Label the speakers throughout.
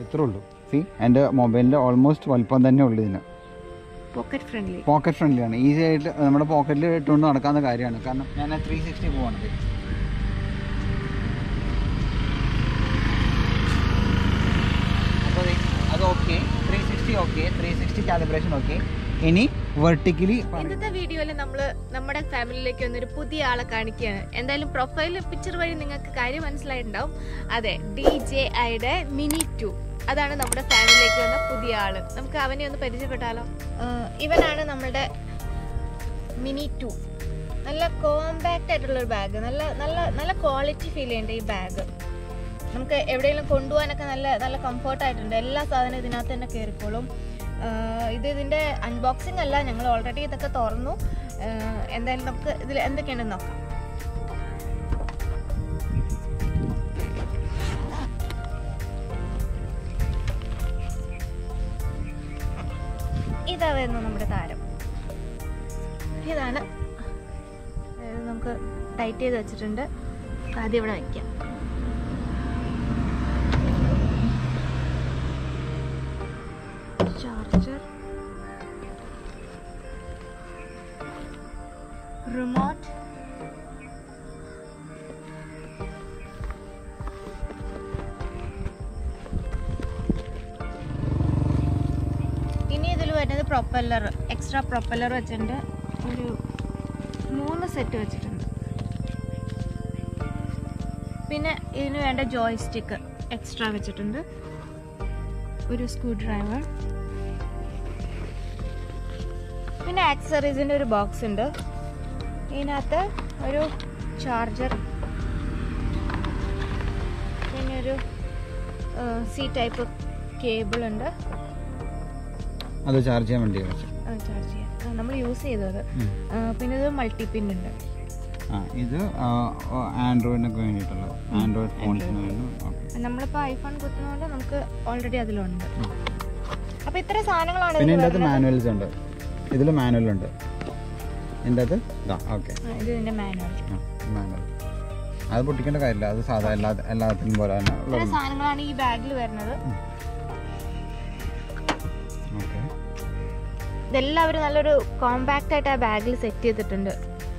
Speaker 1: ഇത്രേ ഉള്ളൂ സി എൻ്റെ മൊബൈലിൻ്റെ ഓൾമോസ്റ്റ് വലുപ്പം തന്നെ ഉള്ളൂ ഇതിന്
Speaker 2: പോക്കറ്റ് ഫ്രണ്ട്ലി
Speaker 1: പോക്കറ്റ് ഫ്രണ്ട്ലി ആണ് ഈസി ആയിട്ട് നമ്മുടെ പോക്കറ്റിൽ ഇട്ടുകൊണ്ട് നടക്കാവുന്ന കാര്യമാണ് കാരണം ഞാൻ ത്രീ സിക്സ്റ്റി പോവാണ് അപ്പോൾ ദേ, അത് okay three sixty okay three sixty calibration okay ഇനി വെർട്ടിക്കലി
Speaker 2: ഇന്നത്തെ വീഡിയോയിൽ നമ്മൾ നമ്മുടെ ഫാമിലിയിലേക്ക് വന്നൊരു പുതിയ ആളെ കാണിക്കുകയാണ് എന്തായാലും പ്രൊഫൈൽ പിക്ചർ വഴി നിങ്ങൾക്ക് കാര്യം മനസ്സിലായിട്ടുണ്ടാവും അതെ ഡി ജെ ഐയുടെ മിനി ടു അതാണ് നമ്മുടെ ഫാമിലിയിലേക്ക് വന്ന പുതിയ ആള് നമുക്ക് അവനെ ഒന്ന് പരിചയപ്പെട്ടാലോ ആഹ് ഇവനാണ് നമ്മുടെ മിനി ടു നല്ല കോമ്പാക്റ്റ് ആയിട്ടുള്ള ഒരു ബാഗ് നല്ല നല്ല നല്ല ക്വാളിറ്റി ഫീൽ ചെയ്യേണ്ട ഈ ബാഗ് നമുക്ക് എവിടെയെങ്കിലും കൊണ്ടുപോകാനൊക്കെ നല്ല നല്ല കംഫർട്ട് ആയിട്ടുണ്ട് എല്ലാ സാധനവും ഇതിനകത്ത് തന്നെ കയറിക്കോളും ആഹ് ഇത് ഇതിന്റെ അൺബോക്സിംഗ് അല്ല ഞങ്ങൾ ഓൾറെഡി ഇതൊക്കെ തുറന്നു ആഹ് എന്തായാലും നമുക്ക് ഇതിൽ എന്തൊക്കെയാണെന്ന് നോക്കാം ഇതായിരുന്നു നമ്മുടെ താരം ഇതാണ് അതായത് നമുക്ക് ടൈറ്റ് ചെയ്ത് വെച്ചിട്ടുണ്ട് ആദ്യം ഇവിടെ വയ്ക്കാം ചാർജർ റിമോട്ട് ഇനി ഇതിൽ വരുന്നത് പ്രൊപ്പല്ലർ എക്സ്ട്രാ പ്രൊപ്പല്ലർ വെച്ചിട്ടുണ്ട് ഒരു മൂന്ന് സെറ്റ് വെച്ചിട്ടുണ്ട് പിന്നെ ഇതിന് വേണ്ട ജോയ്സ്റ്റിക്ക് എക്സ്ട്രാ വെച്ചിട്ടുണ്ട് ഒരു സ്ക്രൂ ഡ്രൈവർ പിന്നെ ആക്സറീസിൻ്റെ ഒരു ബോക്സ് ഉണ്ട് ഇതിനകത്ത് ഒരു ചാർജർ പിന്നെ ഒരു സി ടൈപ്പ് കേബിൾ ഉണ്ട്
Speaker 1: അത് ചാർജ് ചെയ്യാൻ വേണ്ടി വെച്ചു
Speaker 2: ചാർജ് ചെയ്യാൻ നമ്മൾ യൂസ് ചെയ്തത് ആ, പിന്നെ ഇത് മൾട്ടി പിൻ ഉണ്ട്
Speaker 1: ആ ഇത് ആൻഡ്രോയിഡിനൊക്കെ വേണ്ടിയിട്ടുള്ളത് ആൻഡ്രോയിഡ് ഫോൺസിന് വേണ്ടി ഓക്കെ
Speaker 2: നമ്മളിപ്പോൾ ഐഫോൺ കുത്തുന്നതുകൊണ്ട് നമുക്ക് ഓൾറെഡി അതിലുണ്ട് അപ്പോൾ ഇത്ര സാധനങ്ങളാണ്
Speaker 1: പിന്നെ
Speaker 2: ഇതിൽ
Speaker 1: ഇതിൻ്റെ അകത്ത്
Speaker 2: വരുന്നത്.
Speaker 1: മാനുവൽസ് ഉണ്ട് ഇതിൽ മാനുവൽ ഉണ്ട് ഇതിൻ്റെ അകത്ത് ഇതാ ഓക്കെ
Speaker 2: ആ, ഇത് ഇതിന്റെ മാനുവൽ
Speaker 1: മാനുവൽ അത് പൊട്ടിക്കേണ്ട കാര്യമില്ല അത് സാധാ എല്ലാ എല്ലാത്തിനും പോലെ തന്നെ
Speaker 2: ഇത്ര
Speaker 1: ഉള്ളത്
Speaker 2: സാധനങ്ങളാണ് ഈ ബാഗിൽ വരുന്നത്
Speaker 1: ഓക്കെ
Speaker 2: ഇതെല്ലാം അവർ നല്ലൊരു കോമ്പാക്റ്റ് ആയിട്ട് ആ ബാഗിൽ സെറ്റ് ചെയ്തിട്ടുണ്ട്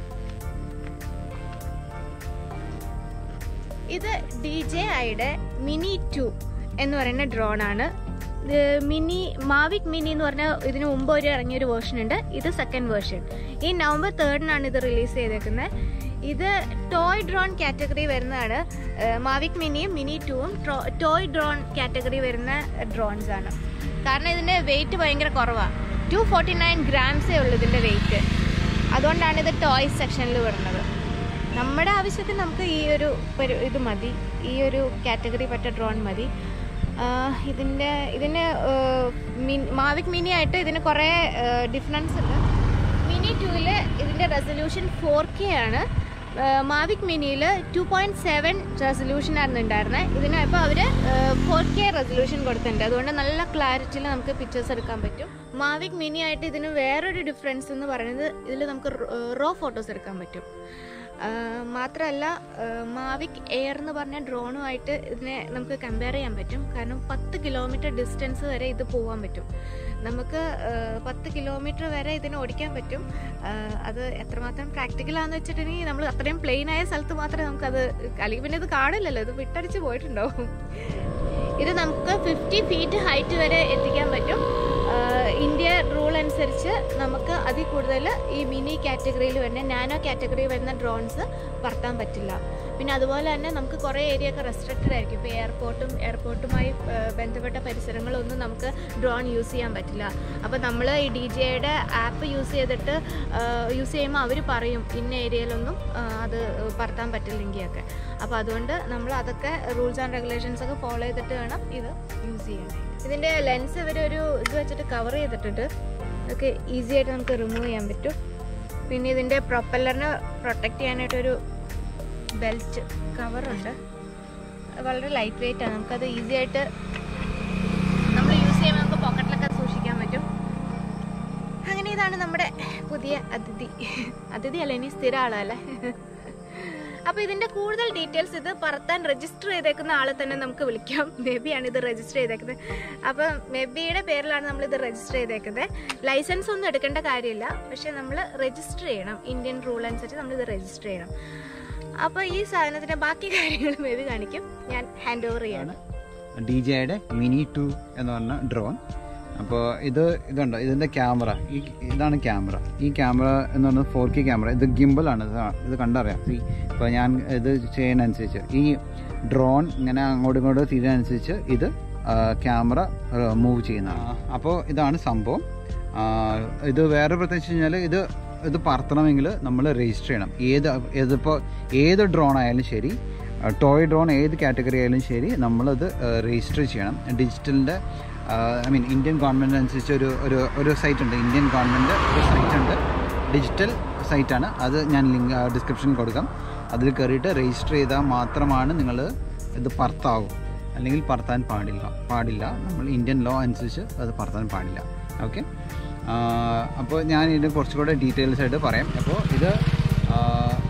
Speaker 2: ഇത് ഡി ജെ ഐയുടെ മിനി ടു എന്ന് പറയുന്ന ഡ്രോൺ ആണ് ഇത് മിനി മാവിക് മിനി എന്ന് പറഞ്ഞ ഇതിന് മുമ്പ് ഒരു ഇറങ്ങിയ ഒരു വേർഷൻ ഉണ്ട് ഇത് സെക്കൻഡ് വേർഷൻ ഈ നവംബർ തേർഡിനാണ് ഇത് റിലീസ് ചെയ്തേക്കുന്നത് ഇത് ടോയ് ഡ്രോൺ കാറ്റഗറി വരുന്നതാണ് മാവിക് മിനിയും മിനി ടുവും ടോയ് ഡ്രോൺ കാറ്റഗറി വരുന്ന ഡ്രോൺസ് ആണ് കാരണം ഇതിന്റെ വെയിറ്റ് ഭയങ്കര കുറവാണ് ടു ഫോർട്ടി നയൻ ഗ്രാംസേ ഉള്ളൂ ഇതിന്റെ വെയിറ്റ് അതുകൊണ്ടാണ് ഇത് ടോയ് സെക്ഷനിൽ വരുന്നത് നമ്മുടെ ആവശ്യത്തിന് നമുക്ക് ഈ ഒരു പരി- ഇത് മതി ഈ ഒരു കാറ്റഗറി പറ്റ ഡ്രോൺ മതി ആഹ് ഇതിൻ്റെ ഇതിന് ആഹ് മിൻ- മാവിക് മിനി ആയിട്ട് ഇതിന് കുറേ ഡിഫറൻസ് ഉണ്ട് മിനി ടുവിൽ ഇതിൻ്റെ റെസൊല്യൂഷൻ ഫോർ കെ ആണ് ആഹ് മാവിക് മിനിയിൽ ടു പോയിൻറ്റ് സെവൻ റെസൊല്യൂഷനായിരുന്നു ഉണ്ടായിരുന്നത് ഇതിന് ഇപ്പോൾ അവർ ഫോർ കെ റെസൊല്യൂഷൻ കൊടുത്തിട്ടുണ്ട് അതുകൊണ്ട് നല്ല ക്ലാരിറ്റിയിൽ നമുക്ക് പിക്ചേഴ്സ് എടുക്കാൻ പറ്റും മാവിക് മിനി ആയിട്ട് ഇതിന് വേറൊരു ഡിഫറൻസ് എന്ന് പറയുന്നത് ഇതിൽ നമുക്ക് റോ ഫോട്ടോസ് എടുക്കാൻ പറ്റും ആഹ് മാത്രമല്ല മാവിക് എയർ എന്ന് പറഞ്ഞ ഡ്രോണുമായിട്ട് ഇതിനെ നമുക്ക് കമ്പയർ ചെയ്യാൻ പറ്റും കാരണം പത്ത് കിലോമീറ്റർ ഡിസ്റ്റൻസ് വരെ ഇത് പോകാൻ പറ്റും നമുക്ക് ആഹ് പത്ത് കിലോമീറ്റർ വരെ ഇതിനെ ഓടിക്കാൻ പറ്റും ആഹ് അത് എത്രമാത്രം പ്രാക്ടിക്കലാന്ന് വെച്ചിട്ടുണ്ടെങ്കിൽ നമ്മൾ അത്രയും പ്ലെയിൻ ആയ സ്ഥലത്ത് മാത്രമേ നമുക്കത് അല്ലെങ്കിൽ പിന്നെ ഇത് കാണില്ലല്ലോ ഇത് വിട്ടടിച്ച് പോയിട്ടുണ്ടാവും ഇത് നമുക്ക് ഫിഫ്റ്റി ഫീറ്റ് ഹൈറ്റ് വരെ എത്തിക്കാൻ പറ്റും ആഹ് ഇന്ത്യ റൂൾ അനുസരിച്ച് നമുക്ക് അതിൽ കൂടുതൽ ഈ മിനി കാറ്റഗറിയിൽ വരുന്ന നാനോ കാറ്റഗറി വരുന്ന ഡ്രോൺസ് പറത്താൻ പറ്റില്ല പിന്നെ അതുപോലെ തന്നെ നമുക്ക് കുറേ ഏരിയ ഒക്കെ റെസ്ട്രിക്റ്റഡ് ആയിരിക്കും ഇപ്പോൾ എയർപോർട്ടും എയർപോർട്ടുമായി ആഹ് ബന്ധപ്പെട്ട പരിസരങ്ങളൊന്നും നമുക്ക് ഡ്രോൺ യൂസ് ചെയ്യാൻ പറ്റില്ല അപ്പോൾ നമ്മൾ ഈ ഡി ജെയുടെ ആപ്പ് യൂസ് ചെയ്തിട്ട് യൂസ് ചെയ്യുമ്പോൾ അവർ പറയും ഇന്ന ഏരിയയിലൊന്നും ആഹ് അത് പറത്താൻ പറ്റില്ലെങ്കിൽ ഒക്കെ അപ്പോൾ അതുകൊണ്ട് നമ്മൾ അതൊക്കെ റൂൾസ് ആൻഡ് റെഗുലേഷൻസ് ഒക്കെ ഫോളോ ചെയ്തിട്ട് വേണം ഇത് യൂസ് ചെയ്യാനായിട്ട് ഇതിൻ്റെ ലെൻസ് ഇവർ ഒരു ഇത് വെച്ചിട്ട് കവർ ചെയ്തിട്ടുണ്ട് അതൊക്കെ ഈസി ആയിട്ട് നമുക്ക് റിമൂവ് ചെയ്യാൻ പറ്റും പിന്നെ ഇതിൻ്റെ പ്രൊപ്പല്ലറിനെ പ്രൊട്ടക്റ്റ് ചെയ്യാനായിട്ടൊരു ബെൽറ്റ് കവറുണ്ട് വളരെ ലൈറ്റ് വെയിറ്റ് ആണ് നമുക്കത് ഈസി ആയിട്ട് നമ്മൾ യൂസ് ചെയ്യുമ്പോൾ നമുക്ക് പോക്കറ്റിലൊക്കെ സൂക്ഷിക്കാൻ പറ്റും അങ്ങനെ ഇതാണ് നമ്മുടെ പുതിയ അതിഥി അതിഥി അല്ല ഇനി സ്ഥിര ആളല്ലേ അപ്പൊ ഇതിന്റെ കൂടുതൽ ഡീറ്റെയിൽസ് ഇത് പറത്താൻ രജിസ്റ്റർ ചെയ്തേക്കുന്ന ആളെ തന്നെ നമുക്ക് വിളിക്കാം ബേബിയാണ് ഇത് രജിസ്റ്റർ ചെയ്തേക്കുന്നത് അപ്പൊ മെബിയുടെ പേരിലാണ് നമ്മൾ ഇത് രജിസ്റ്റർ ചെയ്തേക്കുന്നത് ലൈസൻസ് ഒന്നും എടുക്കേണ്ട കാര്യമില്ല പക്ഷെ നമ്മൾ രജിസ്റ്റർ ചെയ്യണം ഇന്ത്യൻ റൂൾ അനുസരിച്ച് നമ്മൾ ഇത് രജിസ്റ്റർ ചെയ്യണം അപ്പൊ ഈ സാധനത്തിന്റെ ബാക്കി കാര്യങ്ങൾ മേബി കാണിക്കും ഞാൻ ഹാൻഡ് ഓവർ ചെയ്യാണ്
Speaker 1: ഡി ജെയുടെ മിനി ടു എന്ന് പറഞ്ഞ ഡ്രോൺ അപ്പോൾ ഇത് ഇതുണ്ട് ഇതിൻ്റെ ക്യാമറ ഈ ഇതാണ് ക്യാമറ ഈ ക്യാമറ എന്ന് പറയുന്നത് ഫോർ കെ ക്യാമറ ഇത് ഗിംബലാണ് ഇത് ഇത് കണ്ടറിയാം ഈ ഇപ്പോൾ ഞാൻ ഇത് ചെയ്യുന്നതനുസരിച്ച് ഈ ഡ്രോൺ ഇങ്ങനെ അങ്ങോട്ടും ഇങ്ങോട്ടും തിരിയുന്നതനുസരിച്ച് ഇത് ക്യാമറ മൂവ് ചെയ്യുന്നതാണ് അപ്പോൾ ഇതാണ് സംഭവം ആ, ഇത് വേറെ പ്രത്യേകിച്ച് കഴിഞ്ഞാൽ ഇത് ഇത് പറത്തണമെങ്കിൽ നമ്മൾ രജിസ്റ്റർ ചെയ്യണം ഏത് ഇതിപ്പോൾ ഏത് ഡ്രോൺ ആയാലും ശരി ടോയ് ഡ്രോൺ ഏത് കാറ്റഗറി ആയാലും ശരി നമ്മളത് രജിസ്റ്റർ ചെയ്യണം ഡിജിറ്റലിൻ്റെ ഐ മീൻ ഇന്ത്യൻ ഗവൺമെൻറ് അനുസരിച്ച് ഒരു ഒരു ഒരു സൈറ്റ് ഉണ്ട് ഇന്ത്യൻ ഗവൺമെൻറ് ഒരു സൈറ്റ് ഉണ്ട് ഡിജിറ്റൽ സൈറ്റാണ് അത് ഞാൻ ലിങ്ക് ഡിസ്ക്രിപ്ഷനിൽ കൊടുക്കാം അതിൽ കയറിയിട്ട് രജിസ്റ്റർ ചെയ്താൽ മാത്രമാണ് നിങ്ങൾ ഇത് പറത്താവും അല്ലെങ്കിൽ പറത്താൻ പാടില്ല പാടില്ല നമ്മൾ ഇന്ത്യൻ ലോ അനുസരിച്ച് അത് പറത്താൻ പാടില്ല ഓക്കെ അപ്പോൾ ഞാൻ ഇതിന് കുറച്ചുകൂടെ ഡീറ്റെയിൽസ് ആയിട്ട് പറയാം അപ്പോൾ ഇത് ആ,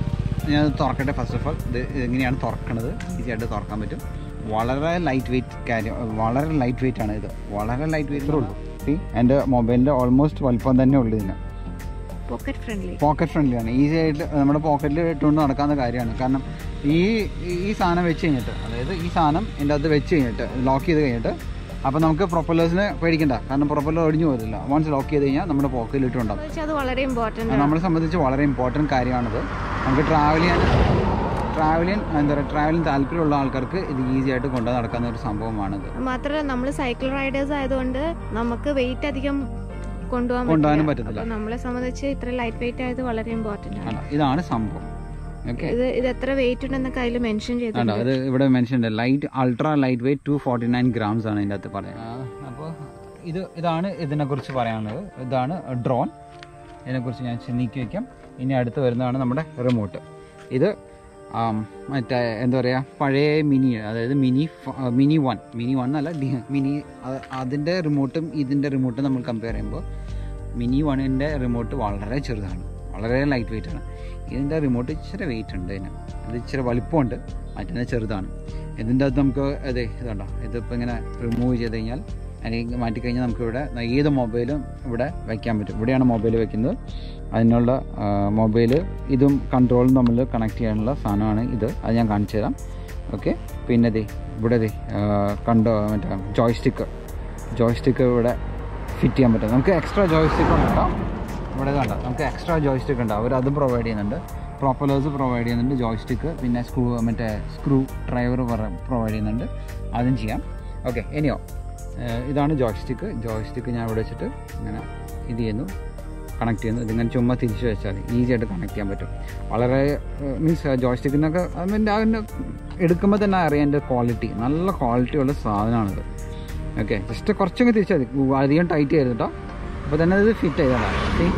Speaker 1: ഞാൻ തുറക്കട്ടെ ഫസ്റ്റ് ഓഫ് ഓൾ ഇത് എങ്ങനെയാണ് തുറക്കണത് ഈസി ആയിട്ട് തുറക്കാൻ പറ്റും വളരെ ലൈറ്റ് വെയിറ്റ് കാര്യം വളരെ ലൈറ്റ് വെയിറ്റ് ആണ് ഇത് വളരെ ലൈറ്റ് വെയിറ്റ് ഉള്ളൂ See, എൻ്റെ മൊബൈലിൻ്റെ ഓൾമോസ്റ്റ് വലുപ്പം തന്നെ ഉള്ളൂ ഇതിന്
Speaker 2: പോക്കറ്റ് ഫ്രണ്ട്ലി
Speaker 1: പോക്കറ്റ് ഫ്രണ്ട്ലിയാണ് ഈസി ആയിട്ട് നമ്മുടെ പോക്കറ്റിൽ ഇട്ടുകൊണ്ട് നടക്കാവുന്ന കാര്യമാണ് കാരണം ഈ ഈ സാധനം വെച്ച് കഴിഞ്ഞിട്ട് അതായത് ഈ സാധനം എൻ്റെ അകത്ത് വെച്ച് കഴിഞ്ഞിട്ട് ലോക്ക് ചെയ്ത് കഴിഞ്ഞിട്ട് അപ്പോൾ നമുക്ക് പ്രൊപ്പലേഴ്സിനെ പേടിക്കണ്ട കാരണം പ്രൊപ്പലർ ഒടിഞ്ഞു പോകില്ല വൺസ് ലോക്ക് ചെയ്ത് കഴിഞ്ഞാൽ നമ്മുടെ പോക്കറ്റിൽ ഇട്ടുണ്ടാവും
Speaker 2: അത് വളരെ ഇമ്പോർട്ടന്റ്
Speaker 1: അത് നമ്മളെ സംബന്ധിച്ച് വളരെ ഇമ്പോർട്ടൻറ്റ് കാര്യമാണിത് നമുക്ക് ട്രാവൽ ചെയ്യാൻ ട്രാവൽ ചെയ്യാൻ എന്താ പറയുക ട്രാവലിന് താല്പര്യമുള്ള ആൾക്കാർക്ക് ഇത് ഈസി ആയിട്ട് കൊണ്ടു നടക്കുന്ന ഒരു സംഭവമാണിത്
Speaker 2: മാത്രമല്ല നമ്മൾ സൈക്കിൾ റൈഡേഴ്സ് ആയതുകൊണ്ട് നമുക്ക് വെയിറ്റ് അധികം കൊണ്ടുപോകാൻ
Speaker 1: കൊണ്ടുപോകാനും
Speaker 2: പറ്റില്ല.
Speaker 1: പറ്റത്തില്ല
Speaker 2: അപ്പൊ നമ്മളെ സംബന്ധിച്ച് ഇത്ര ലൈറ്റ് വെയിറ്റ് ആയത് വളരെ ഇമ്പോർട്ടന്റ് ആണ്
Speaker 1: ആണ്. ഇതാണ് സംഭവം ഓക്കെ
Speaker 2: ഇത് ഇത് എത്ര വെയിറ്റ് ഉണ്ടെന്നൊക്കെ അതിൽ മെൻഷൻ
Speaker 1: ആണ്ടോ
Speaker 2: ചെയ്തിട്ടുണ്ട്
Speaker 1: അത് ഇവിടെ മെൻഷൻ ഉണ്ട് light ultra light weight two forty nine grams ആണ് ഇതിൻ്റെ അകത്ത് പറയുന്നത് അപ്പോൾ ഇത് ഇതാണ് ഇതിനെക്കുറിച്ച് പറയാനുള്ളത് ഇതാണ് ഡ്രോൺ ഇതിനെക്കുറിച്ച് ഞാൻ നീക്കി വയ്ക്കാം ഇനി അടുത്ത് വരുന്നതാണ് നമ്മുടെ റിമോട്ട് ഇത് ആം, മറ്റേ എന്താ പറയുക പഴയ മിനി അതായത് മിനി ഫ- മിനി വൺ മിനി വൺ അല്ല ഡി മിനി അത് അതിൻ്റെ റിമോട്ടും ഇതിൻ്റെ റിമോട്ടും നമ്മൾ കമ്പയർ ചെയ്യുമ്പോൾ മിനി വണ്ണിൻ്റെ റിമോട്ട് വളരെ ചെറുതാണ് വളരെ ലൈറ്റ് വെയിറ്റ് ആണ് ഇതിൻ്റെ റിമോട്ട് ഇച്ചിരി വെയിറ്റ് ഉണ്ട് ഇതിന് ഇത് ഇച്ചിരി വലിപ്പമുണ്ട് മറ്റേ ചെറുതാണ് ഇതിൻ്റെ അകത്ത് നമുക്ക് അതെ ഇതുണ്ടോ ഇതിപ്പോൾ ഇങ്ങനെ റിമൂവ് ചെയ്ത് കഴിഞ്ഞാൽ അല്ലെങ്കിൽ മാറ്റിക്കഴിഞ്ഞാൽ നമുക്കിവിടെ ഏത് മൊബൈലും ഇവിടെ വയ്ക്കാൻ പറ്റും ഇവിടെയാണ് മൊബൈൽ വെക്കുന്നത് അതിനുള്ള മൊബൈൽ ഇതും കൺട്രോളും തമ്മിൽ കണക്ട് ചെയ്യാനുള്ള സാധനമാണ് ഇത് അത് ഞാൻ കാണിച്ചു തരാം ഓക്കെ പിന്നെ ദേ ഇവിടെ ദേ കണ്ടോ മറ്റേ ജോയ്സ്റ്റിക്ക് ജോയ്സ്റ്റിക്ക് ഇവിടെ ഫിറ്റ് ചെയ്യാൻ പറ്റും നമുക്ക് എക്സ്ട്രാ ജോയ്സ്റ്റിക്ക് ഉണ്ടോ ഇവിടെ കണ്ടോ നമുക്ക് എക്സ്ട്രാ ജോയ്സ്റ്റിക്ക് ഉണ്ട് അവർ അതും പ്രൊവൈഡ് ചെയ്യുന്നുണ്ട് പ്രോപ്പലേഴ്സ് പ്രൊവൈഡ് ചെയ്യുന്നുണ്ട് ജോയ്സ്റ്റിക്ക് പിന്നെ സ്ക്രൂ മറ്റേ സ്ക്രൂ ഡ്രൈവർ പ്രൊവൈഡ് ചെയ്യുന്നുണ്ട് അതും ചെയ്യാം ഓക്കെ ഇനിയോ ഏഹ് ഇതാണ് ജോയ്സ്റ്റിക്ക് ജോയ്സ്റ്റിക്ക് ഞാൻ ഇവിടെ വെച്ചിട്ട് ഇങ്ങനെ ഇത് ചെയ്യുന്നു കണക്ട് ചെയ്യുന്നു ഇതിങ്ങനെ ചുമ്മാ തിരിച്ചു വെച്ചാൽ ഈസി ആയിട്ട് കണക്ട് ചെയ്യാൻ പറ്റും വളരെ മീൻസ് ജോയ്സ്റ്റിക്കിനൊക്കെ അതിൻ്റെ അതിൻ്റെ എടുക്കുമ്പോൾ തന്നെ അറിയാം എൻ്റെ ക്വാളിറ്റി നല്ല ക്വാളിറ്റി ഉള്ള സാധനമാണിത് ഓക്കെ ജസ്റ്റ് കുറച്ചൊക്കെ തിരിച്ചാൽ മതി അധികം ടൈറ്റ് ചെയ്ത് കേട്ടോ അപ്പോൾ തന്നെ ഇത് ഫിറ്റ് ചെയ്തതാണ്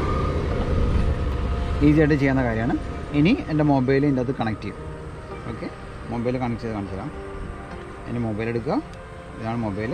Speaker 1: ഈസി ആയിട്ട് ചെയ്യുന്ന കാര്യമാണ് ഇനി എൻ്റെ മൊബൈൽ ഇതിൻ്റെ അത് കണക്ട് ചെയ്യും ഓക്കെ മൊബൈൽ കണക്ട് ചെയ്ത് കാണിച്ചു തരാം എൻ്റെ മൊബൈൽ എടുക്കുക ഇതാണ് മൊബൈൽ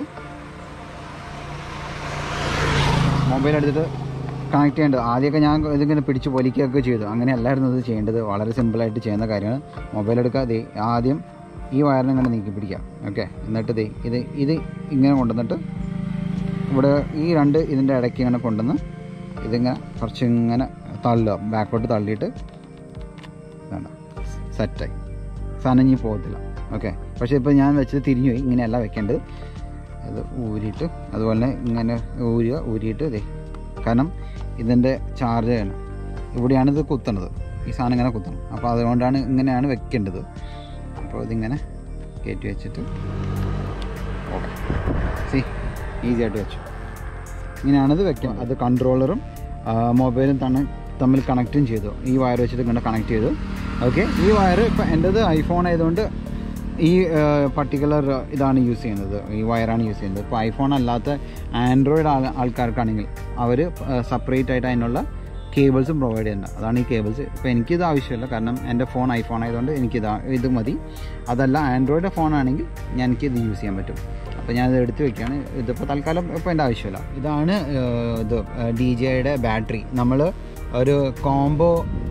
Speaker 1: മൊബൈൽ എടുത്തിട്ട് കണക്ട് ചെയ്യേണ്ടത് ആദ്യമൊക്കെ ഞാൻ ഇതിങ്ങനെ പിടിച്ച് പൊലിക്കുകയൊക്കെ ചെയ്തു അങ്ങനെയല്ലായിരുന്നു ഇത് ചെയ്യേണ്ടത് വളരെ സിമ്പിളായിട്ട് ചെയ്യുന്ന കാര്യമാണ് മൊബൈൽ എടുക്കുക ദേ ആദ്യം ഈ വയറിനെ ഇങ്ങനെ നീക്കി പിടിക്കുക ഓക്കെ എന്നിട്ട് ദേ ഇത് ഇത് ഇങ്ങനെ കൊണ്ടുവന്നിട്ട് ഇവിടെ ഈ രണ്ട് ഇതിൻ്റെ ഇടയ്ക്ക് ഇങ്ങനെ കൊണ്ടുവന്ന് ഇതിങ്ങനെ കുറച്ച് ഇങ്ങനെ തള്ളുക ബാക്കോട്ട് തള്ളിയിട്ട് വേണ്ട സെറ്റായി സാധനം ഇനി പോകത്തില്ല ഓക്കെ പക്ഷേ ഇപ്പോൾ ഞാൻ വെച്ചത് തിരിഞ്ഞു പോയി ഇങ്ങനെയല്ല വെക്കേണ്ടത് അത് ഊരിയിട്ട് അതുപോലെ തന്നെ ഇങ്ങനെ ഊരുക ഊരിയിട്ട് ഇതേ കാരണം ഇതിൻ്റെ ചാർജ് ചെയ്യണം ഇവിടെയാണ് ഇത് കുത്തണത് ഈ സാധനം ഇങ്ങനെ കുത്തണം അപ്പോൾ അതുകൊണ്ടാണ് ഇങ്ങനെയാണ് വെക്കേണ്ടത് അപ്പോൾ ഇതിങ്ങനെ കയറ്റി വെച്ചിട്ട് ഓക്കെ സി ഈസി ആയിട്ട് വെച്ചു ഇങ്ങനെയാണിത് വെക്കാം അത് കൺട്രോളറും മൊബൈലും തന്നെ തമ്മിൽ കണക്റ്റും ചെയ്തു ഈ വയർ വെച്ചിട്ട് ഇങ്ങനെ കണക്ട് ചെയ്തു ഓക്കെ ഈ വയർ ഇപ്പം എൻ്റെത് ഐഫോൺ ആയതുകൊണ്ട് ഈ പർട്ടിക്കുലർ ഇതാണ് യൂസ് ചെയ്യുന്നത് ഈ വയറാണ് യൂസ് ചെയ്യുന്നത് ഇപ്പോൾ ഐഫോൺ അല്ലാത്ത ആൻഡ്രോയിഡ് ആൾ ആൾക്കാർക്കാണെങ്കിൽ അവർ സെപ്പറേറ്റ് ആയിട്ട് അതിനുള്ള കേബിൾസും പ്രൊവൈഡ് ചെയ്യുന്നുണ്ട് അതാണ് ഈ കേബിൾസ് ഇപ്പോൾ എനിക്കിത് ആവശ്യമില്ല കാരണം എൻ്റെ ഫോൺ ഐഫോൺ ആയതുകൊണ്ട് എനിക്കിത് ഇത് മതി അതല്ല ആൻഡ്രോയിഡ് ഫോൺ ആണെങ്കിൽ ഞാൻ എനിക്കിത് യൂസ് ചെയ്യാൻ പറ്റും അപ്പോൾ ഞാനത് എടുത്ത് വെക്കുകയാണ് ഇതിപ്പോൾ തൽക്കാലം ഇപ്പോൾ എൻ്റെ ആവശ്യമില്ല ഇതാണ് ഏഹ്, ഇത് ഡി ജെയുടെ ബാറ്ററി നമ്മൾ ഒരു കോംബോ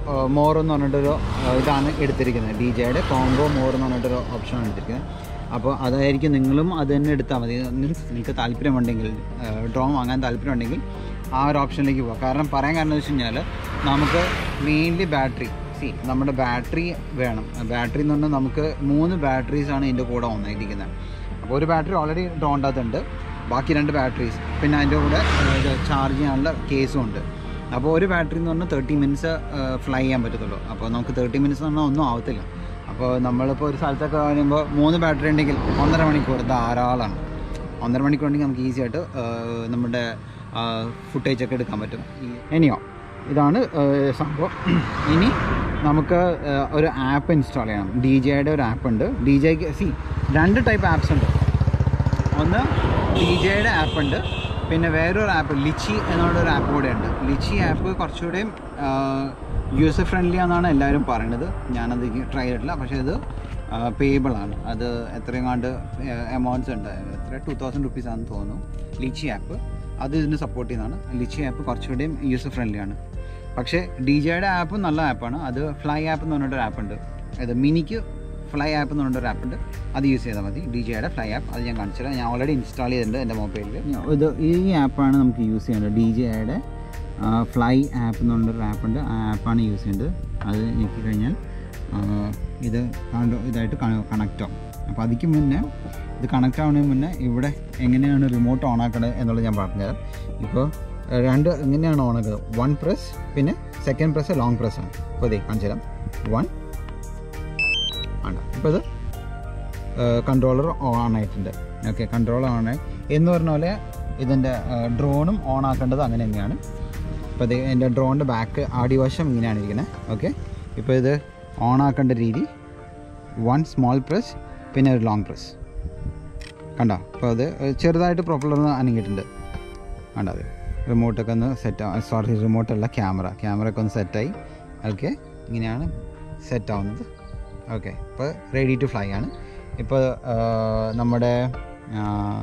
Speaker 1: മോർ എന്ന് പറഞ്ഞിട്ടൊരു ആ, ഇതാണ് എടുത്തിരിക്കുന്നത് ഡി ജെയുടെ കോംബോ മോർ എന്ന് പറഞ്ഞിട്ടൊരു ഓപ്ഷനാണ് എടുത്തിരിക്കുന്നത് അപ്പോൾ അതായിരിക്കും നിങ്ങളും അത് തന്നെ എടുത്താൽ മതി മീൻസ് നിങ്ങൾക്ക് താല്പര്യമുണ്ടെങ്കിൽ ഡ്രോൺ വാങ്ങാൻ താല്പര്യമുണ്ടെങ്കിൽ ആ ഒരു ഓപ്ഷനിലേക്ക് പോകാം കാരണം പറയാൻ കാരണം എന്ന് വെച്ച് കഴിഞ്ഞാൽ നമുക്ക് മെയിൻലി ബാറ്ററി സി നമ്മുടെ ബാറ്ററി വേണം ബാറ്ററി എന്ന് പറഞ്ഞാൽ നമുക്ക് മൂന്ന് ബാറ്ററീസ് ആണ് ഇതിൻ്റെ കൂടെ വന്നിരിക്കുന്നത് അപ്പോൾ ഒരു ബാറ്ററി ഓൾറെഡി ഡ്രോണിൻ്റെ അകത്തുണ്ട് ബാക്കി രണ്ട് ബാറ്ററീസ് പിന്നെ അതിൻ്റെ കൂടെ ഏഹ്, ഇത് ചാർജ് ചെയ്യാനുള്ള കേസും ഉണ്ട് അപ്പോൾ ഒരു ബാറ്ററി എന്ന് പറഞ്ഞാൽ തേർട്ടി മിനിറ്റ്സ് ഫ്ലൈ ചെയ്യാൻ പറ്റത്തുള്ളൂ അപ്പോൾ നമുക്ക് തേർട്ടി മിനിറ്റ്സ് എന്ന് പറഞ്ഞാൽ ഒന്നും ആവത്തില്ല അപ്പോൾ നമ്മളിപ്പോൾ ഒരു സ്ഥലത്തൊക്കെ വരുമ്പോൾ മൂന്ന് ബാറ്ററി ഉണ്ടെങ്കിൽ ഒന്നര മണിക്കൂർ ധാരാളമാണ് ഒന്നര മണിക്കൂർ ഉണ്ടെങ്കിൽ നമുക്ക് ഈസി ആയിട്ട് ഏഹ്, നമ്മുടെ ഫുട്ടേജ് ഒക്കെ എടുക്കാൻ പറ്റും ഇനിയോ ഇതാണ് ഏഹ്, സംഭവം ഇനി നമുക്ക് ഏഹ്, ഒരു ആപ്പ് ഇൻസ്റ്റാൾ ചെയ്യണം ഡി ജെയുടെ ഒരു ആപ്പ് ഉണ്ട് ഡി ജെക്ക് സി രണ്ട് ടൈപ്പ് ആപ്സ് ഉണ്ട് ഒന്ന് ഡി ജെയുടെ ആപ്പ് ഉണ്ട് പിന്നെ വേറൊരു ആപ്പ് ലിച്ചി എന്നുള്ളൊരു ആപ്പ് കൂടെ ഉണ്ട് ലിച്ചി ആപ്പ് കുറച്ചുകൂടെയും യൂസർ ഫ്രണ്ട്ലി ആണെന്നാണ് എല്ലാവരും പറയുന്നത് ഞാനത് ട്രൈ ചെയ്തിട്ടില്ല പക്ഷേ ഇത് പേയബിൾ ആണ് അത് എത്രയും കണ്ട് എമൗണ്ട്സ് ഉണ്ട് എത്ര ടു തൗസൻഡ് റുപ്പീസ് ആണെന്ന് തോന്നുന്നു ലിച്ചി ആപ്പ് അത് ഇതിന് സപ്പോർട്ട് ചെയ്യുന്നതാണ് ലിച്ചി ആപ്പ് കുറച്ചുകൂടെയും യൂസർ ഫ്രണ്ട്ലി ആണ് പക്ഷേ ഡി ജെയുടെ ആപ്പ് നല്ല ആപ്പാണ് അത് ഫ്ലൈ ആപ്പ് എന്ന് പറഞ്ഞിട്ടൊരു ആപ്പ് ഉണ്ട് ഇത് മിനിക്ക് ഫ്ലൈ ആപ്പ് എന്ന് പറഞ്ഞൊരു ആപ്പ് ഉണ്ട് അത് യൂസ് ചെയ്താൽ മതി ഡി ജെയുടെ ഫ്ലൈ ആപ്പ് അത് ഞാൻ കാണിച്ചു തരാം ഞാൻ ഓൾറെഡി ഇൻസ്റ്റാൾ ചെയ്തിട്ടുണ്ട് എൻ്റെ മൊബൈലിൽ ഇത് ഈ ആപ്പാണ് നമുക്ക് യൂസ് ചെയ്യേണ്ടത് ഡി ജെയുടെ ഫ്ലൈ ആപ്പ് എന്ന് പറഞ്ഞൊരു ആപ്പ് ഉണ്ട് ആ ആപ്പാണ് യൂസ് ചെയ്യേണ്ടത് അത് ഞെക്കി കഴിഞ്ഞാൽ ആ, ഇത് കണ്ട- ഇതായിട്ട് കണക്റ്റ് ആവും അപ്പോൾ അതിക്ക് മുന്നേ ഇത് കണക്റ്റ് ആവുന്നതിന് മുന്നേ ഇവിടെ എങ്ങനെയാണ് റിമോട്ട് ഓൺ ആക്കേണ്ടത് എന്നുള്ളത് ഞാൻ പറഞ്ഞുതരാം ഇപ്പോൾ ഏഹ്, രണ്ട് എങ്ങനെയാണ് ഓൺ ആക്കുന്നത് വൺ പ്രസ് പിന്നെ സെക്കൻഡ് പ്രസ് ലോങ് പ്രസ് ആണ് അപ്പോൾ ഇതേ കാണിച്ചു തരാം വൺ ആണ് ഇപ്പോൾ ഇത് കൺട്രോളർ ഓൺ ആയിട്ടുണ്ട് ഓക്കെ കൺട്രോളർ ഓൺ ആയി എന്ന് പറഞ്ഞ പോലെ ഇതിൻ്റെ ഡ്രോണും ഓൺ ആക്കേണ്ടത് അങ്ങനെ തന്നെയാണ് ഇപ്പോൾ ഇത് എൻ്റെ ഡ്രോണിൻ്റെ ബാക്ക് ആടിവശം ഇങ്ങനെയാണ് ഇരിക്കുന്നത് ഓക്കെ ഇപ്പോൾ ഇത് ഓൺ ആക്കേണ്ട രീതി വൺ സ്മോൾ പ്രസ് പിന്നെ ഒരു ലോങ് പ്രസ് കണ്ടോ അപ്പോൾ അത് ചെറുതായിട്ട് പ്രൊപ്പലർ അനങ്ങിയിട്ടുണ്ട് കണ്ടോ അത് റിമോട്ടൊക്കെ ഒന്ന് സെറ്റ് സോറി റിമോട്ടല്ല ക്യാമറ ക്യാമറ ഒക്കെ ഒന്ന് സെറ്റായി ഓക്കെ ഇങ്ങനെയാണ് സെറ്റ് ആവുന്നത് ഓക്കെ ഇപ്പോൾ റെഡി ടു ഫ്ലൈ ആണ് ഇപ്പോൾ നമ്മുടെ ആ,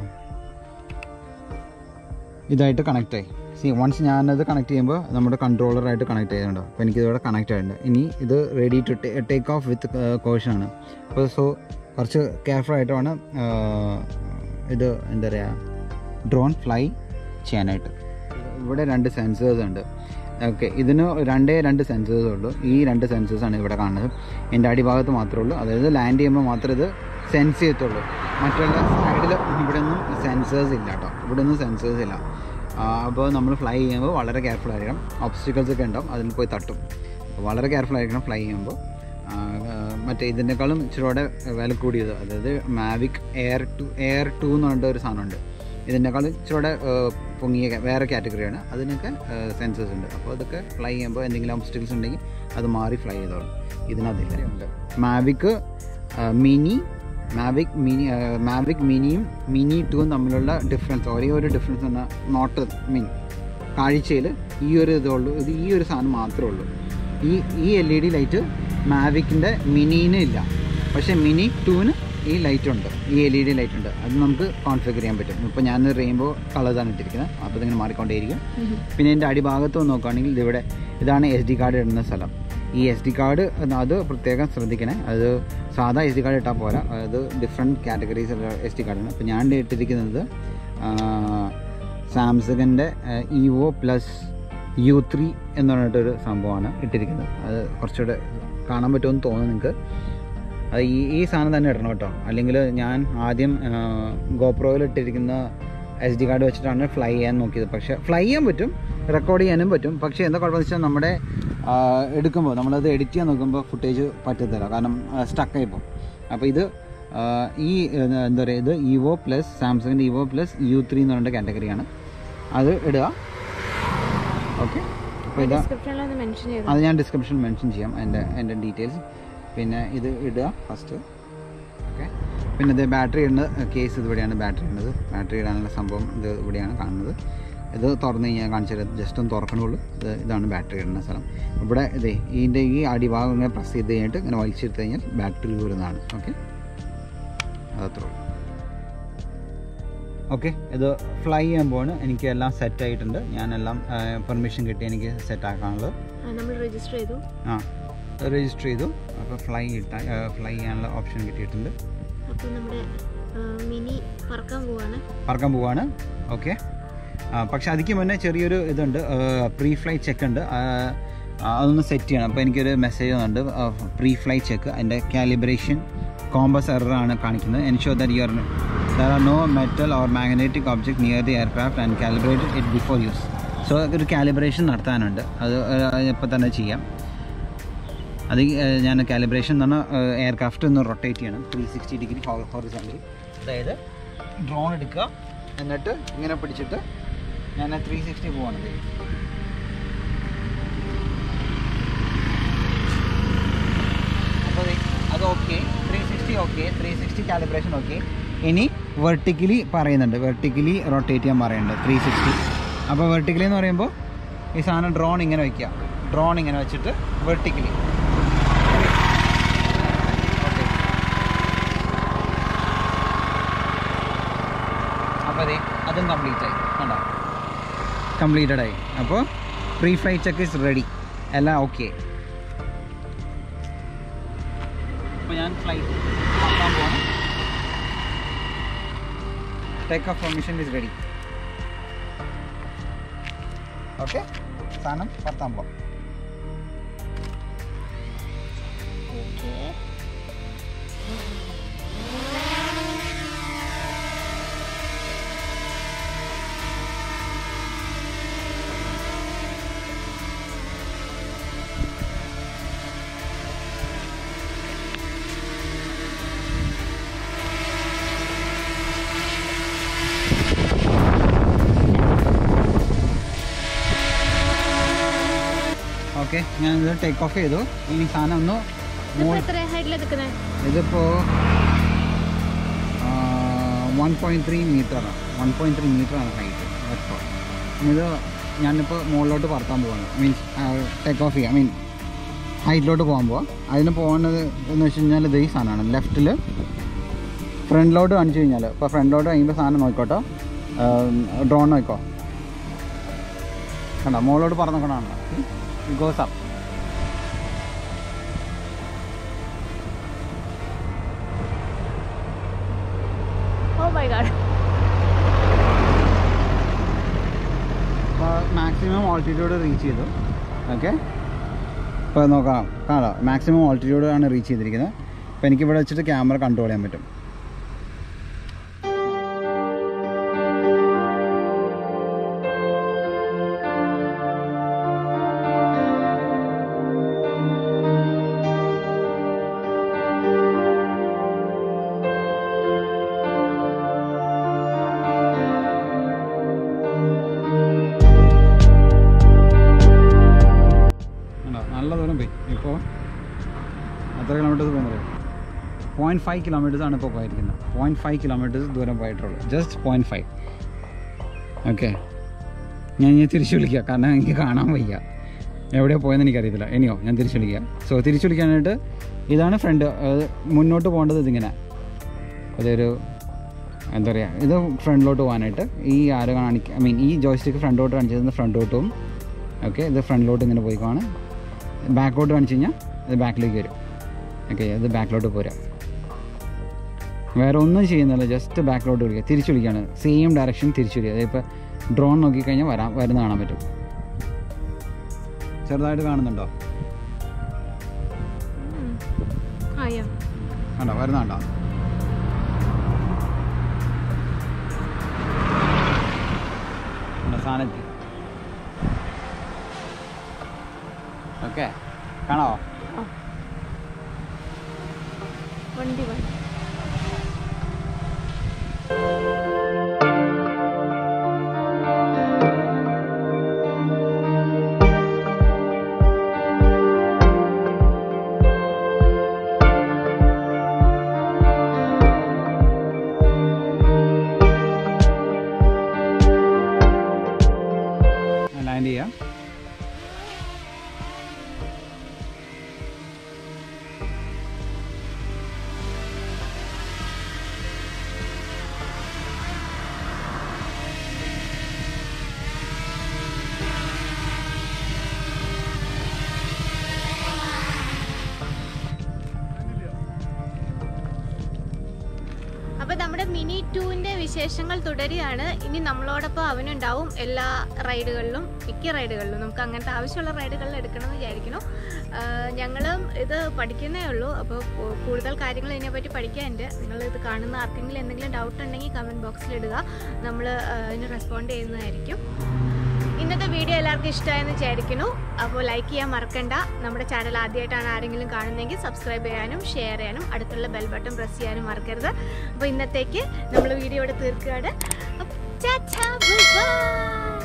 Speaker 1: ഇതായിട്ട് കണക്റ്റ് ആയി സി വൺസ് ഞാനത് കണക്ട് ചെയ്യുമ്പോൾ നമ്മുടെ കൺട്രോളറായിട്ട് കണക്ട് ചെയ്യുന്നുണ്ടോ അപ്പോൾ എനിക്കിതിവിടെ കണക്റ്റ് ആയിട്ടുണ്ട് ഇനി ഇത് ready to take off with കോഷനാണ് അപ്പോൾ സോ കുറച്ച് കെയർഫുൾ ആയിട്ട് വേണം ആ, ഇത് എന്താ പറയുക ഡ്രോൺ ഫ്ലൈ ചെയ്യാനായിട്ട് ഇവിടെ രണ്ട് സെൻസേഴ്സ് ഉണ്ട് ഓക്കെ ഇതിന് രണ്ടേ രണ്ട് സെൻസേഴ്സ് ഉള്ളൂ ഈ രണ്ട് സെൻസേഴ്സാണ് ഇവിടെ കാണുന്നത് എൻ്റെ അടിഭാഗത്ത് മാത്രമേ ഉള്ളൂ അതായത് ലാൻഡ് ചെയ്യുമ്പോൾ മാത്രമേ ഇത് സെൻസ് ചെയ്യത്തുള്ളൂ മറ്റുള്ള സൈഡിൽ ഇവിടെ ഒന്നും സെൻസേഴ്സ് ഇല്ല കേട്ടോ ഇവിടെ ഒന്നും സെൻസേഴ്സ് ഇല്ല അപ്പോൾ നമ്മൾ ഫ്ലൈ ചെയ്യുമ്പോൾ വളരെ കെയർഫുൾ ആയിരിക്കണം ഒബ്സ്റ്റിക്കൽസ് ഒക്കെ ഉണ്ടാവും അതിൽ പോയി തട്ടും അപ്പോൾ വളരെ കെയർഫുൾ ആയിരിക്കണം ഫ്ലൈ ചെയ്യുമ്പോൾ ആ, ആ, മറ്റേ ഇതിനേക്കാളും ഇച്ചിരൂടെ വില കൂടിയത് അതായത് Mavic Air two Air two എന്ന് പറഞ്ഞിട്ട് ഒരു സാധനമുണ്ട് ഇതിനേക്കാളും ഇച്ചിരൂടെ ആ, പൊങ്ങിയ ca- വേറെ കാറ്റഗറിയാണ് അതിനൊക്കെ സെൻസേഴ്സ് ഉണ്ട് അപ്പോൾ അതൊക്കെ ഫ്ലൈ ചെയ്യുമ്പോൾ എന്തെങ്കിലും ഒബ്സ്റ്റിക്കൽസ് ഉണ്ടെങ്കിൽ അത് മാറി ഫ്ലൈ ചെയ്തോളും ഇതിനകത്തില്ല ഉണ്ട് Mavic mini Mavic mini Mavic മിനിയും മിനി ടുവും തമ്മിലുള്ള ഡിഫറൻസ് ഒരേ ഒരു ഡിഫറൻസ് എന്നാൽ നോട്ട് മീൻ കാഴ്ചയിൽ ഈ ഒരു ഇതുള്ളൂ ഇത് ഈ ഒരു സാധനം മാത്രമേ ഉള്ളൂ ഈ ഈ എൽ ഇ ഡി ലൈറ്റ് മാവിക്കിൻ്റെ മിനിന് ഇല്ല പക്ഷേ മിനി ടുവിന് ഈ ലൈറ്റ് ഉണ്ട് ഈ എൽ ഇ ഡി ലൈറ്റ് ഉണ്ട് അത് നമുക്ക് കോൺഫിഗർ ചെയ്യാൻ പറ്റും ഇപ്പോൾ ഞാൻ റെയിൻബോ കളേഴ്സാണ് ഇട്ടിരിക്കുന്നത് അപ്പോൾ ഇതിങ്ങനെ മാറിക്കൊണ്ടേയിരിക്കും പിന്നെ എൻ്റെ അടിഭാഗത്ത് വന്ന് നോക്കുകയാണെങ്കിൽ ഇതിവിടെ ഇതാണ് എസ് ഡി കാർഡ് ഇടുന്ന സ്ഥലം ഈ എസ് ഡി കാർഡ് അത് പ്രത്യേകം ശ്രദ്ധിക്കണേ അത് സാധാ എസ് ഡി കാർഡ് ഇട്ടാൽ പോരാ അത് ഡിഫറെൻറ്റ് കാറ്റഗറീസ് എസ് ഡി കാർഡാണ് അപ്പോൾ ഞാൻ ഇട്ടിരിക്കുന്നത് സാംസങ്ങിൻ്റെ ഇവോ പ്ലസ് യു ത്രീ എന്ന് പറഞ്ഞിട്ടൊരു സംഭവമാണ് ഇട്ടിരിക്കുന്നത് അത് കുറച്ചുകൂടെ കാണാൻ പറ്റുമെന്ന് തോന്നുന്നു നിങ്ങൾക്ക് അത് ഈ ഈ സാധനം തന്നെ ഇടണം കേട്ടോ അല്ലെങ്കിൽ ഞാൻ ആദ്യം ഗോപ്രോയിൽ ഇട്ടിരിക്കുന്ന എസ് ഡി കാർഡ് വെച്ചിട്ടാണ് ഫ്ലൈ ചെയ്യാൻ നോക്കിയത് പക്ഷേ ഫ്ലൈ ചെയ്യാൻ പറ്റും റെക്കോർഡ് ചെയ്യാനും പറ്റും പക്ഷേ എന്താ കുഴപ്പമെന്ന് വെച്ചാൽ നമ്മുടെ ആ, എടുക്കുമ്പോൾ നമ്മളത് എഡിറ്റ് ചെയ്യാൻ നോക്കുമ്പോൾ ഫുട്ടേജ് പറ്റത്തില്ല കാരണം സ്റ്റക്കായി പോകും അപ്പോൾ ഇത് ആ, ഈ ഏ, എന്താ പറയുക ഇത് ഇവോ പ്ലസ് സാംസങ്ങിൻ്റെ ഇവോ പ്ലസ് യു ത്രീ എന്ന് പറഞ്ഞ കാറ്റഗറിയാണ് അത് ഇടുക ഓക്കെ അപ്പോൾ ഇതാ
Speaker 2: ഡിസ്ക്രിപ്ഷനിൽ ഒന്ന് മെൻഷൻ ചെയ്തു
Speaker 1: അത് ഞാൻ ഡിസ്ക്രിപ്ഷൻ മെൻഷൻ ചെയ്യാം എൻ്റെ എൻ്റെ ഡീറ്റെയിൽസ് പിന്നെ ഇത് ഇടുക ഫസ്റ്റ് ഓക്കെ പിന്നെ ഇത് ബാറ്ററി ഇടുന്ന കേസ് ഇതുവരെയാണ് ബാറ്ററി ഇടുന്നത് ബാറ്ററി ഇടാനുള്ള സംഭവം ഇത് ഇവിടെയാണ് കാണുന്നത് ഇത് തുറന്ന് കഴിഞ്ഞാൽ കാണിച്ചു തരാം ജസ്റ്റ് ഒന്ന് തുറക്കണുള്ളൂ ഇത് ഇതാണ് ബാറ്ററി ഇടുന്ന സ്ഥലം ഇവിടെ ഇതേ ഇതിൻ്റെ ഈ അടിഭാഗം ഇങ്ങനെ പ്രസ് ചെയ്ത് കഴിഞ്ഞിട്ട് ഇങ്ങനെ വലിച്ചെടുത്ത് കഴിഞ്ഞാൽ ബാറ്ററി ഊരുന്നതാണ് ഓക്കെ അതത്രേ ഉള്ളൂ ഓക്കെ ഇത് ഫ്ലൈ ചെയ്യുമ്പോൾ എനിക്ക് എല്ലാം സെറ്റ് ആയിട്ടുണ്ട് ഞാനെല്ലാം പെർമിഷൻ കിട്ടി എനിക്ക് സെറ്റ് ആക്കാനുള്ളത്
Speaker 2: നമ്മൾ രജിസ്റ്റർ ചെയ്തു
Speaker 1: ആ രജിസ്റ്റർ ചെയ്തു അപ്പോൾ ഫ്ലൈ ഇട്ട ഫ്ലൈ ചെയ്യാനുള്ള ഓപ്ഷൻ കിട്ടിയിട്ടുണ്ട്
Speaker 2: അപ്പോൾ നമ്മുടെ മിനി പറക്കാൻ പോവാണ്
Speaker 1: പറക്കാൻ പോവാണ് ഓക്കെ പക്ഷെ അതിക്ക് മുന്നേ ചെറിയൊരു ഇതുണ്ട് പ്രീ ഫ്ലൈറ്റ് ചെക്ക് ഉണ്ട് ആ, ആ, അതൊന്ന് സെറ്റ് ചെയ്യണം അപ്പോൾ എനിക്കൊരു മെസ്സേജ് വന്നിട്ടുണ്ട് പ്രീ ഫ്ലൈറ്റ് ചെക്ക് അതിൻ്റെ കാലിബ്രേഷൻ കോമ്പസ് എറർ ആണ് കാണിക്കുന്നത് ensure that your there are no metal or magnetic object near the aircraft and calibrate it before use so ഒരു കാലിബ്രേഷൻ നടത്താനുണ്ട് അത് ഇപ്പോൾ തന്നെ ചെയ്യാം അത് ഈ, ഏഹ്, ഞാൻ കാലിബ്രേഷൻ എന്ന് പറഞ്ഞാൽ എയർക്രാഫ്റ്റ് ഒന്ന് റൊട്ടേറ്റ് ചെയ്യണം ത്രീ സിക്സ്റ്റി ഡിഗ്രി ഹോറിസോണ്ടലി അതായത് ഡ്രോൺ എടുക്കുക എന്നിട്ട് ഇങ്ങനെ പിടിച്ചിട്ട് ഞാൻ ത്രീ സിക്സ്റ്റി പോവാണ് അപ്പോൾ ദേ, അത് okay three sixty okay three sixty calibration okay ഇനി വെർട്ടിക്കലി പറയുന്നുണ്ട് വെർട്ടിക്കലി റൊട്ടേറ്റ് ചെയ്യാൻ പറയുന്നുണ്ട് ത്രീ സിക്സ്റ്റി അപ്പോൾ വെർട്ടിക്കലി എന്ന് പറയുമ്പോൾ ഈ സാധനം ഡ്രോൺ ഇങ്ങനെ വയ്ക്കുക ഡ്രോൺ ഇങ്ങനെ വെച്ചിട്ട് വെർട്ടിക്കലി ഓക്കെ അപ്പോൾ അതെ അതും കംപ്ലീറ്റ് ആയി കണ്ടോ കംപ്ലീറ്റഡ് ആയി അപ്പോൾ pre flight check is ready എല്ലാം ഓക്കെ അപ്പോൾ ഞാൻ ഫ്ലൈറ്റ് നോക്കാൻ പോവാണ് take off permission is ready okay സാധനം പത്താം പോകാം
Speaker 2: ഓക്കെ
Speaker 1: ഓക്കെ ഞാനിത് ടേക്ക് ഓഫ് ചെയ്തു ഇനി സാധനം ഒന്ന്
Speaker 2: ഇതിപ്പോ
Speaker 1: മോൾ
Speaker 2: എത്ര ഹൈറ്റിലാണ് നിൽക്കുന്നത്
Speaker 1: ഇതിപ്പോൾ വൺ പോയിൻറ്റ് ത്രീ മീറ്ററാണ് വൺ പോയിൻറ്റ് ത്രീ മീറ്ററാണ് ഹൈറ്റ് ഇപ്പോൾ ഇത് ഞാനിപ്പോൾ മുകളിലോട്ട് പറത്താൻ പോവാണ് മീൻസ് ടേക്ക് ഓഫ് ചെയ്യാം മീൻ ഹൈറ്റിലോട്ട് പോകാൻ പോവാം അതിന് പോകുന്നത് എന്ന് വെച്ച് കഴിഞ്ഞാൽ ഇത് ഈ സാധനമാണ് ലെഫ്റ്റിൽ ഫ്രണ്ടിലോട്ട് കാണിച്ചു കഴിഞ്ഞാൽ ഇപ്പോൾ ഫ്രണ്ടിലോട്ട് കഴിയുമ്പോൾ സാധനം നോക്കിക്കോട്ടോ ഡ്രോൺ നോക്കോ കണ്ടോ മുകളിലോട്ട് പറന്നോക്കണോ goes up
Speaker 2: oh my god
Speaker 1: അപ്പോൾ മാക്സിമം ഓൾട്ടിറ്റ്യൂഡ് റീച്ച് ചെയ്തു ഓക്കെ ഇപ്പോൾ നോക്കാം കാണാം മാക്സിമം ഓൾട്ടിറ്റ്യൂഡ് ആണ് റീച്ച് ചെയ്തിരിക്കുന്നത് അപ്പോൾ എനിക്കിവിടെ വെച്ചിട്ട് ക്യാമറ കൺട്രോൾ ചെയ്യാൻ പറ്റും ഉണ്ടോ? നല്ല ദൂരം പോയി ഇപ്പോൾ എത്ര കിലോമീറ്റേഴ്സ് പോകുന്നത് പോയിൻറ്റ് ഫൈവ് കിലോമീറ്റേഴ്സ് ആണ് ഇപ്പോൾ പോയിരിക്കുന്നത് പോയിൻറ്റ് ഫൈവ് കിലോമീറ്റേഴ്സ് ദൂരം പോയിട്ടുള്ളൂ ജസ്റ്റ് പോയിൻറ്റ് ഫൈവ് ഓക്കെ ഞാൻ ഇനി തിരിച്ചു വിളിക്കാം കാരണം എനിക്ക് കാണാൻ വയ്യ എവിടെയാണ് പോയെന്ന് എനിക്കറിയത്തില്ല ഇനിയോ ഞാൻ തിരിച്ചു വിളിക്കാം സോ തിരിച്ചു വിളിക്കാനായിട്ട് ഇതാണ് ഫ്രണ്ട് മുന്നോട്ട് പോകേണ്ടത് ഇതിങ്ങനെ അതൊരു എന്താ പറയുക ഇത് ഫ്രണ്ടിലോട്ട് പോകാനായിട്ട് ഈ ആരോ കാണിക്കുക ഐ മീൻ ഈ ജോയ്സ്റ്റിക്ക് ഫ്രണ്ടിലോട്ട് കാണിച്ചത് ഫ്രണ്ടിലോട്ടും ഓക്കെ ഇത് ഫ്രണ്ടിലോട്ട് ഇങ്ങനെ പോയിക്കോണ് ബാക്കോട്ട് കാണിച്ചു കഴിഞ്ഞാൽ ഇത് ബാക്കിലേക്ക് വരും ഓക്കെ ഇത് ബാക്കിലോട്ട് പോരാ വേറെ ഒന്നും ചെയ്യുന്നില്ല ജസ്റ്റ് ബാക്കിലോട്ട് വിളിക്കുക തിരിച്ചു വിളിക്കുകയാണ് സെയിം ഡയറക്ഷൻ തിരിച്ചു വിളിക്കുക അതിപ്പോൾ ഡ്രോൺ നോക്കിക്കഴിഞ്ഞാൽ വരാൻ വരുന്ന കാണാൻ പറ്റും ചെറുതായിട്ട് കാണുന്നുണ്ടോ
Speaker 2: ആയോ
Speaker 1: കണ്ടോ വരുന്നുണ്ടോ സാധനത്തി ഓക്കെ കാണാവോ
Speaker 2: വണ്ടി വണ്ടി
Speaker 1: ലാൻഡ് ചെയ്യാം
Speaker 2: മിനി ടുവിന്റെ വിശേഷങ്ങൾ തുടരുകയാണ് ഇനി നമ്മളോടൊപ്പം അവനുണ്ടാവും എല്ലാ റൈഡുകളിലും മിക്ക റൈഡുകളിലും നമുക്ക് അങ്ങനത്തെ ആവശ്യമുള്ള റൈഡുകളിൽ എടുക്കണമെന്ന് വിചാരിക്കുന്നു ആഹ് ഞങ്ങളും ഇത് പഠിക്കുന്നേ ഉള്ളൂ അപ്പോൾ കൂടുതൽ കാര്യങ്ങൾ ഇതിനെപ്പറ്റി പഠിക്കാനുണ്ട് നിങ്ങൾ ഇത് കാണുന്ന ആർക്കെങ്കിലും എന്തെങ്കിലും ഡൗട്ട് ഉണ്ടെങ്കിൽ കമൻറ്റ് ബോക്സിൽ ഇടുക നമ്മൾ അതിന് റെസ്പോണ്ട് ചെയ്യുന്നതായിരിക്കും ഇന്നത്തെ വീഡിയോ എല്ലാവർക്കും ഇഷ്ടമായെന്ന് വിചാരിക്കുന്നു അപ്പോൾ ലൈക്ക് ചെയ്യാൻ മറക്കണ്ട നമ്മുടെ ചാനൽ ആദ്യമായിട്ടാണ് ആരെങ്കിലും കാണുന്നതെങ്കിൽ സബ്സ്ക്രൈബ് ചെയ്യാനും ഷെയർ ചെയ്യാനും അടുത്തുള്ള ബെൽ ബട്ടൺ പ്രസ് ചെയ്യാനും മറക്കരുത് അപ്പോൾ ഇന്നത്തേക്ക് നമ്മൾ വീഡിയോ ഇവിടെ തീർക്കുകയാണ് അപ്പോൾ, ചാച്ചാ, ബൈ ബൈ.